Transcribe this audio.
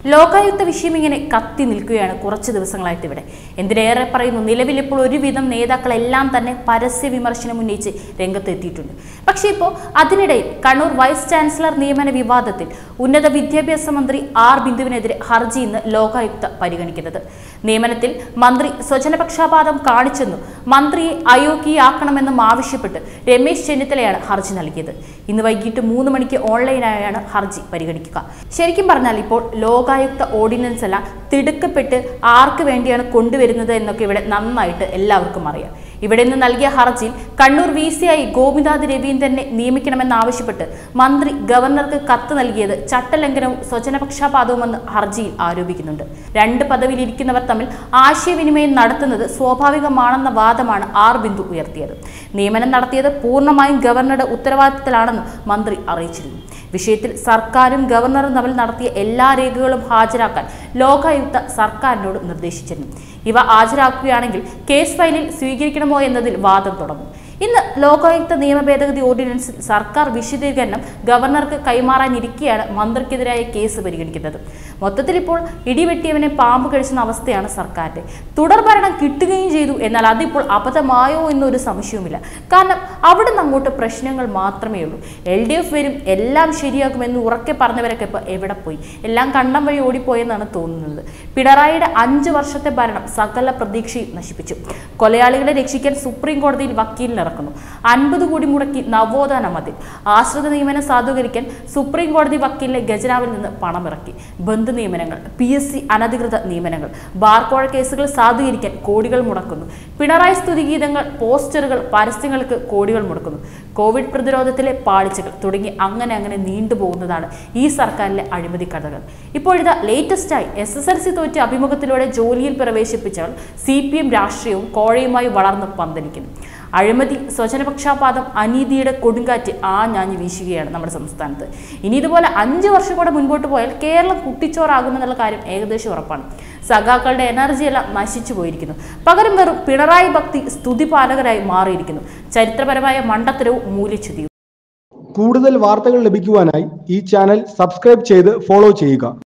ലോകായുക്ത വിഷയം ഇങ്ങനെ കത്തി നിൽക്കുകയാണ് കുറച്ച് ദിവസങ്ങളായിട്ട് ഇവിടെ എന്തിനേറെ പറയുന്നു നിലവിൽ ഇപ്പോൾ ഒരുവിധം നേതാക്കളെല്ലാം തന്നെ പരസ്യ വിമർശനം ഉന്നയിച്ച് രംഗത്തെത്തിയിട്ടുണ്ട് പക്ഷേ ഇപ്പോൾ അതിനിടയിൽ കണ്ണൂർ വൈസ് ചാൻസലർ നിയമന വിവാദത്തിൽ ഉന്നത വിദ്യാഭ്യാസ മന്ത്രി ആർ ബിന്ദുവിനെതിരെ ഹർജി ഇന്ന് ലോകായുക്ത പരിഗണിക്കുന്നത് നിയമനത്തിൽ മന്ത്രി സ്വജനപക്ഷപാതം കാണിച്ചെന്നും മന്ത്രിയെ അയോഗ്യയാക്കണമെന്നും ആവശ്യപ്പെട്ട് രമേശ് ചെന്നിത്തലയാണ് ഹർജി നൽകിയത് ഇന്ന് വൈകിട്ട് മൂന്ന് മണിക്ക് ഓൺലൈനായാണ് ഹർജി പരിഗണിക്കുക ശരിക്കും പറഞ്ഞാൽ ഇപ്പോൾ ലോകായുക്ത ഓർഡിനൻസ് എല്ലാം തിടുക്കപ്പെട്ട് ആർക്ക് വേണ്ടിയാണ് കൊണ്ടുവരുന്നത് എന്നൊക്കെ ഇവിടെ നന്നായിട്ട് എല്ലാവർക്കും അറിയാം ഇവിടെ നിന്ന് നൽകിയ ഹർജിയിൽ കണ്ണൂർ വി സി ആയി ഗോപിനാഥ് രവീന്ദ്രനെ നിയമിക്കണമെന്നാവശ്യപ്പെട്ട് മന്ത്രി ഗവർണർക്ക് കത്ത് നൽകിയത് ചട്ടലംഘനവും സ്വജനപക്ഷപാതവുമെന്ന് ഹർജിയിൽ ആരോപിക്കുന്നുണ്ട് രണ്ട് പദവിയിലിരിക്കുന്നവർ തമ്മിൽ ആശയവിനിമയം നടത്തുന്നത് സ്വാഭാവികമാണെന്ന വാദമാണ് ആർ ബിന്ദു ഉയർത്തിയത് നിയമനം നടത്തിയത് പൂർണ്ണമായും ഗവർണറുടെ ഉത്തരവാദിത്തത്തിലാണെന്നും മന്ത്രി അറിയിച്ചിരുന്നു വിഷയത്തിൽ സർക്കാരും ഗവർണറും തമ്മിൽ നടത്തിയ എല്ലാ രേഖകളും ഹാജരാക്കാൻ ലോകായുക്ത സർക്കാരിനോട് നിർദ്ദേശിച്ചിരുന്നു ഇവ ഹാജരാക്കുകയാണെങ്കിൽ കേസ് ഫയലിൽ സ്വീകരിക്കണമോ എന്നതിൽ വാദം തുടങ്ങും ഇന്ന് ലോകായുക്ത നിയമ ഭേദഗതി ഓർഡിനൻസിൽ സർക്കാർ വിശദീകരണം ഗവർണർക്ക് കൈമാറാനിരിക്കെയാണ് മന്ത്രിക്കെതിരായ കേസ് പരിഗണിക്കുന്നത് മൊത്തത്തിൽ ഇപ്പോൾ ഇടിവെട്ടിയവനെ പാമ്പ് കഴിച്ചുന്ന അവസ്ഥയാണ് സർക്കാരിന്റെ തുടർ ഭരണം കിട്ടുകയും ചെയ്തു എന്നാൽ അതിപ്പോൾ അബദ്ധമായോ എന്നൊരു സംശയവുമില്ല കാരണം അവിടെ നിന്ന് അങ്ങോട്ട് പ്രശ്നങ്ങൾ മാത്രമേ ഉള്ളൂ എൽ ഡി എഫ് വരും എല്ലാം ശരിയാകുമെന്ന് ഉറക്കെ പറഞ്ഞവരൊക്കെ ഇപ്പോൾ എവിടെ പോയി എല്ലാം കണ്ടം വഴി ഓടിപ്പോയെന്നാണ് തോന്നുന്നത് പിണറായിയുടെ അഞ്ച് വർഷത്തെ ഭരണം സകല പ്രതീക്ഷയും നശിപ്പിച്ചു കൊലയാളികളെ രക്ഷിക്കാൻ സുപ്രീം കോടതിയിൽ വക്കീലിനിറക്കുന്നു അൻപത് കോടി മുടക്കി നവോത്ഥാന മതിൽ ആശ്രിത നിയമനം സാധൂകരിക്കാൻ സുപ്രീം കോടതി വക്കീലിനെ ഖജനാവിൽ നിന്ന് പണമിറക്കി ബന്ധു നിയമനങ്ങൾ പി എസ് സി അനധികൃത നിയമനങ്ങൾ ബാർക്കോഴ കേസുകൾ സാധൂകരിക്കാൻ കോടികൾ മുടക്കുന്നു പിണറായി സ്തുതിഗീതങ്ങൾ പോസ്റ്ററുകൾ പരസ്യങ്ങൾക്ക് കോടികൾ മുടക്കുന്നു കോവിഡ് പ്രതിരോധത്തിലെ പാളിച്ചകൾ തുടങ്ങി അങ്ങനെ അങ്ങനെ നീണ്ടുപോകുന്നതാണ് ഈ സർക്കാരിലെ അഴിമതി കഥകൾ ഇപ്പോഴിതാ ലേറ്റസ്റ്റായി എസ് എസ് എൽ സി തോറ്റ അഭിമുഖത്തിലൂടെ ജോലിയിൽ പ്രവേശിപ്പിച്ചവർ സി പി എം രാഷ്ട്രീയവും കോഴയുമായി വളർന്ന് പന്തലിക്കുന്നു അഴിമതി സ്വജനപക്ഷാപാതം അനീതിയുടെ കൊടുങ്കാറ്റ് ആ ഞാഞ്ഞ് വീശുകയാണ് നമ്മുടെ സംസ്ഥാനത്ത് ഇനി ഇതുപോലെ അഞ്ച് വർഷം കൂടെ മുൻപോട്ട് പോയാൽ കേരളം കുട്ടിച്ചോറാകുമെന്നുള്ള കാര്യം ഏകദേശം ഉറപ്പാണ് സഖാക്കളുടെ എനർജി എല്ലാം നശിച്ചു പോയിരിക്കുന്നു പകരം വെറും പിണറായി ഭക്തി സ്തുതിപാലകരായി മാറിയിരിക്കുന്നു ചരിത്രപരമായ മണ്ടത്തരവും മൂല്യച്യുതിയും കൂടുതൽ വാർത്തകൾ ലഭിക്കുവാനായി ഈ ചാനൽ സബ്സ്ക്രൈബ് ചെയ്ത് ഫോളോ ചെയ്യുക